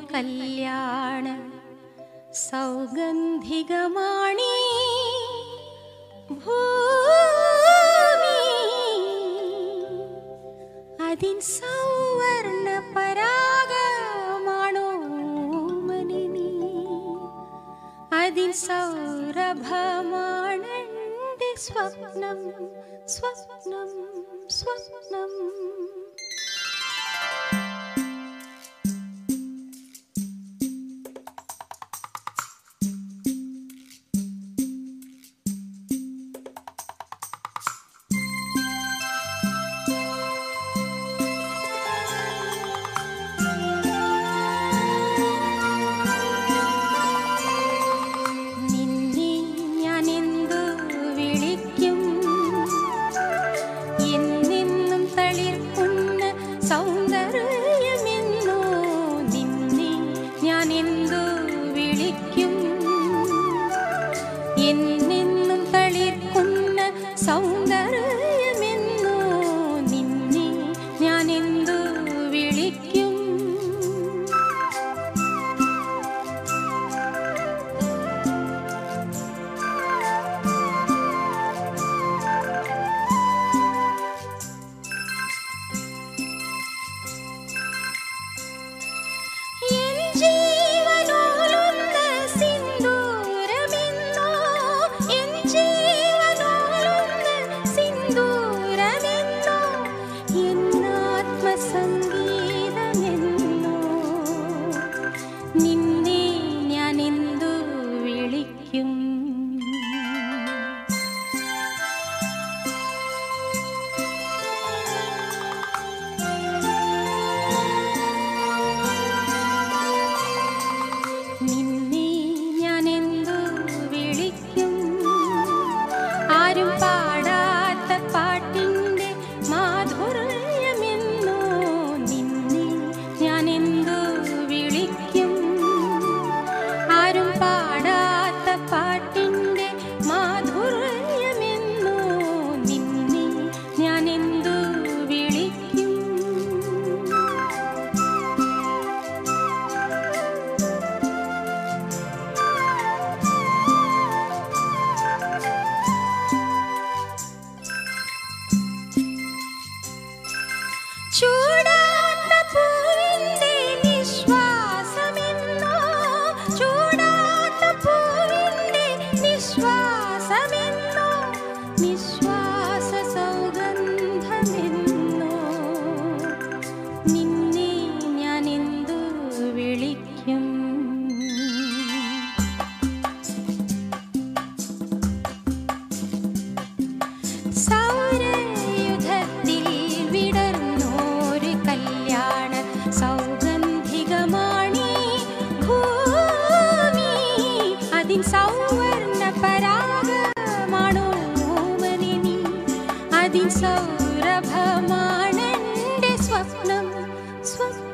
കല്യാണ സൗഗന്ധികമാണി ഭൂമി അതിൻ സൗവർണ പരാഗമാണോ മനിനി അതിൻ സൗരഭമാണെന്റെ സ്വപ്നം സ്വപ്നം സ്വപ്നം നിന്നെ ഞാൻ എന്തു വിളിക്കും എന്നെന്നും തളിർക്കുന്ന സൗന്ദര്യമെന്നോ നിന്നെ ഞാൻ എന്തു വിളിക്കും എന്നെന്നും തളിർക്കുന്ന സൗന്ദര്യമെന്നോ നിന്നെ ഞാൻ എന്തു വിളിക്കും എൻ ജീവനോലുന്ന സിന്ദൂരമെന്നോ എൻ ജീവനോലുന്ന സിന്ദൂരമെന്നോ എന്നാത്മസംഗീതമെന്നോ നിന്നെ ഞാൻ എന്തു വിളിക്കും നിന്നെ ഞാൻ എന്തു വിളിക്കും ആരും പാടാത്ത പാട്ടിൻ്റെ മാധുര്യമെന്നോ നിന്നെ ഞാൻ എന്തു വിളിക്കും ആരും പാടാത്ത പാട്ടിൻ്റെ മാധുര്യമെന്നോ നിന്നെ ഞാൻ എന്തു വിളിക്കും ചൂടാത്ത പൂവിന്റെ നിശ്വാസമെന്നോ ചൂടാത്ത പൂവിന്റെ നിശ്വാസമെന്നോ നിശ്വാസ സൗഗന്ധമെന്നോ നിന്നെ ഞാൻ എന്തു വിളിക്കും സൗരയുധത്തിൽ വിടർന്നോരു കല്യാണ സൗഗന്ധികമാണി ഭൂമി അതിൻ സൗവർണ പരാഗമാണോ മനിനി അതിൻ സൗരഭമാണെന്റെ സ്വപ്നം സ്വപ്നം